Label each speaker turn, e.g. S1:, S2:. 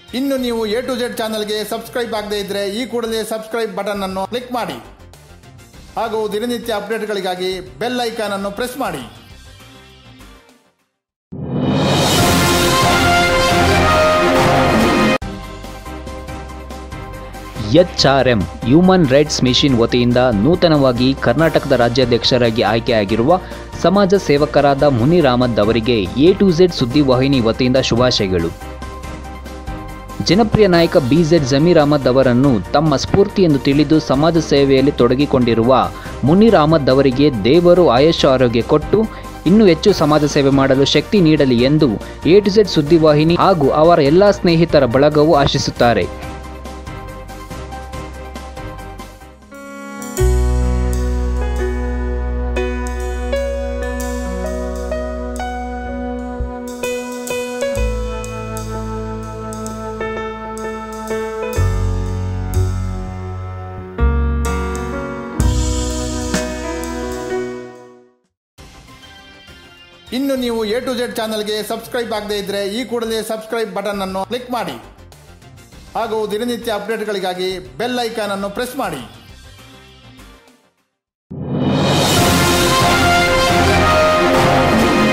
S1: ಇನ್ನು ನೀವು A to Z ಚಾನಲ್ಗೆ ಸಬ್ಸ್ಕ್ರೈಬ್ ಆಗದೇ ಇದ್ರೆ ಈ ಕೂಡಲೇ ಸಬ್ಸ್ಕ್ರೈಬ್ ಬಟನ್ ಅನ್ನು ಕ್ಲಿಕ್ ಮಾಡಿ ಹಾಗೂ ದಿನನಿತ್ಯ ಅಪ್ಡೇಟ್ಗಳಿಗಾಗಿ ಬೆಲ್ ಐಕಾನ್ ಅನ್ನು ಪ್ರೆಸ್ ಮಾಡಿ
S2: ಎಚ್ಆರ್ಎಂ ಹ್ಯೂಮನ್ ರೈಟ್ಸ್ ಮಿಷನ್ ವತಿಯಿಂದ ನೂತನವಾಗಿ ಕರ್ನಾಟಕದ ರಾಜ್ಯಾಧ್ಯಕ್ಷರಾಗಿ ಆಯ್ಕೆಯಾಗಿರುವ ಸಮಾಜ ಸೇವಕರಾದ ಮುನಿರ್ ಅಹಮದ್ ಅವರಿಗೆ ಎ ಟು ಝೆಡ್ ಸುದ್ದಿವಾಹಿನಿ ವತಿಯಿಂದ ಶುಭಾಶಯಗಳು ಜನಪ್ರಿಯ ನಾಯಕ ಬಿಜೆಡ್ ಜಮೀರ್ ಅಹಮದ್ ಅವರನ್ನು ತಮ್ಮ ಸ್ಫೂರ್ತಿ ಎಂದು ತಿಳಿದು ಸಮಾಜ ಸೇವೆಯಲ್ಲಿ ತೊಡಗಿಕೊಂಡಿರುವ ಮುನೀರ್ ಅಹಮದ್ ಅವರಿಗೆ ದೇವರು ಆಯುಷ ಆರೋಗ್ಯ ಕೊಟ್ಟು ಇನ್ನೂ ಹೆಚ್ಚು ಸಮಾಜ ಸೇವೆ ಮಾಡಲು ಶಕ್ತಿ ನೀಡಲಿ ಎಂದು ಎ ಟು ಝೆಡ್ ಸುದ್ದಿವಾಹಿನಿ ಹಾಗೂ ಅವರ ಎಲ್ಲ ಸ್ನೇಹಿತರ ಬಳಗವು ಆಶಿಸುತ್ತಾರೆ
S1: ಇನ್ನು ನೀವು ಎ ಟು ಜೆಡ್ ಚಾನಲ್ಗೆ ಸಬ್ಸ್ಕ್ರೈಬ್ ಆಗದೇ ಇದ್ರೆ ಈ ಕೂಡಲೇ ಸಬ್ಸ್ಕ್ರೈಬ್ ಬಟನ್ ಅನ್ನು ಕ್ಲಿಕ್ ಮಾಡಿ ಹಾಗೂ ದಿನನಿತ್ಯ ಅಪ್ಡೇಟ್ಗಳಿಗಾಗಿ ಬೆಲ್ ಐಕಾನ್ ಅನ್ನು ಪ್ರೆಸ್ ಮಾಡಿ